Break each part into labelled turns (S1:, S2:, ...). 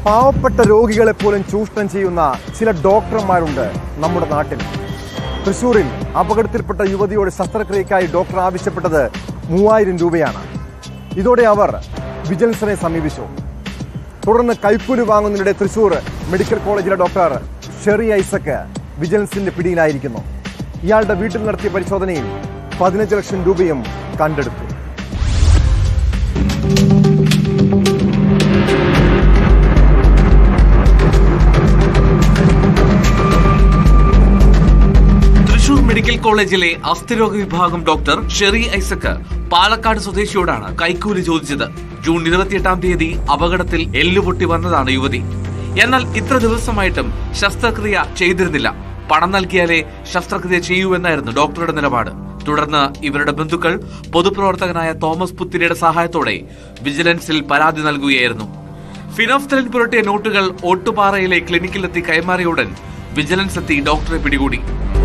S1: പാവപ്പെട്ട രോഗികളെ പോലും ചൂഷണം ചെയ്യുന്ന ചില ഡോക്ടർമാരുണ്ട് നമ്മുടെ നാട്ടിൽ തൃശൂരിൽ അപകടത്തിൽപ്പെട്ട യുവതിയോട് ശസ്ത്രക്രിയക്കായി ഡോക്ടർ ആവശ്യപ്പെട്ടത് മൂവായിരം രൂപയാണ് ഇതോടെ അവർ വിജിലൻസിനെ സമീപിച്ചു തുടർന്ന് കൈക്കൂലി വാങ്ങുന്നതിനിടെ തൃശൂർ മെഡിക്കൽ കോളേജിലെ ഡോക്ടർ ഷെറി ഐസക്ക് വിജിലൻസിന്റെ പിടിയിലായിരിക്കുന്നു ഇയാളുടെ വീട്ടിൽ നടത്തിയ പരിശോധനയിൽ പതിനഞ്ച് ലക്ഷം രൂപയും കണ്ടെടുത്തു
S2: തൃശൂർ മെഡിക്കൽ കോളേജിലെ അസ്ഥിരോഗ വിഭാഗം ഡോക്ടർ ഷെറി ഐസക്ക് പാലക്കാട് സ്വദേശിയോടാണ് കൈക്കൂലി ചോദിച്ചത് ജൂൺ ഇരുപത്തിയെട്ടാം തീയതി അപകടത്തിൽ എല്ലുപൊട്ടി വന്നതാണ് യുവതി എന്നാൽ ഇത്ര ദിവസമായിട്ടും ശസ്ത്രക്രിയ ചെയ്തിരുന്നില്ല പണം നൽകിയാലേ ശസ്ത്രക്രിയ ചെയ്യൂ എന്നായിരുന്നു ഡോക്ടറുടെ നിലപാട് തുടർന്ന് ഇവരുടെ ബന്ധുക്കൾ പൊതുപ്രവർത്തകനായ തോമസ് പുത്തിരിയുടെ സഹായത്തോടെ വിജിലൻസിൽ പരാതി നൽകുകയായിരുന്നു ഫിനോഫ്തലിൻ പുരട്ടിയ നോട്ടുകൾ ഓട്ടുപാറയിലെ ക്ലിനിക്കിലെത്തി കൈമാറിയ ഉടൻ വിജിലൻസ് എത്തി ഡോക്ടറെ പിടികൂടി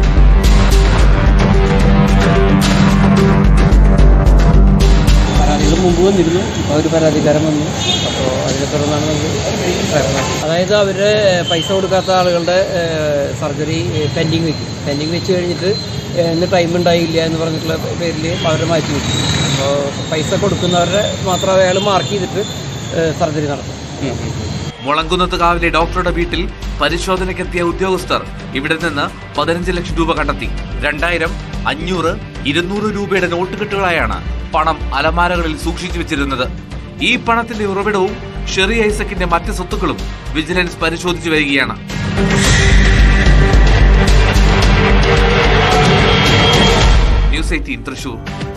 S3: പരാതികൾ മുമ്പ് വന്നിരുന്നു ഇപ്പോൾ ഒരു പരാതിക്കാരൻ വന്നു അപ്പോൾ അതിനെ തുടർന്നാണ് നമുക്ക് അതായത് അവർ പൈസ കൊടുക്കാത്ത ആളുകളുടെ സർജറി പെൻഡിങ് വെക്കും പെൻഡിങ് വെച്ച് കഴിഞ്ഞിട്ട് ഏഹ്, ഇന്ന് ടൈം ഉണ്ടായില്ല എന്ന് പറഞ്ഞിട്ടുള്ള പേരിൽ അവരെ മാറ്റി വെക്കും അപ്പോൾ പൈസ കൊടുക്കുന്നവരുടെ മാത്രം അയാൾ മാർക്ക് ചെയ്തിട്ട് സർജറി നടത്തും
S2: മുളങ്കുന്നത്ത് കാവിലെ ഡോക്ടറുടെ വീട്ടിൽ പരിശോധനയ്ക്കെത്തിയ ഉദ്യോഗസ്ഥർ ഇവിടെ നിന്ന് പതിനഞ്ച് ലക്ഷം രൂപ കണ്ടെത്തി രണ്ടായിരം അഞ്ഞൂറ് ഇരുന്നൂറ് രൂപയുടെ നോട്ടുകെട്ടുകളായാണ് പണം അലമാരകളിൽ സൂക്ഷിച്ചു വെച്ചിരുന്നത് ഈ പണത്തിന്റെ ഉറവിടവും ഷെറി ഐസക്കിന്റെ മറ്റ് സ്വത്തുക്കളും വിജിലൻസ് പരിശോധിച്ചു വരികയാണ് ന്യൂസ് എയ്റ്റീൻ തൃശൂർ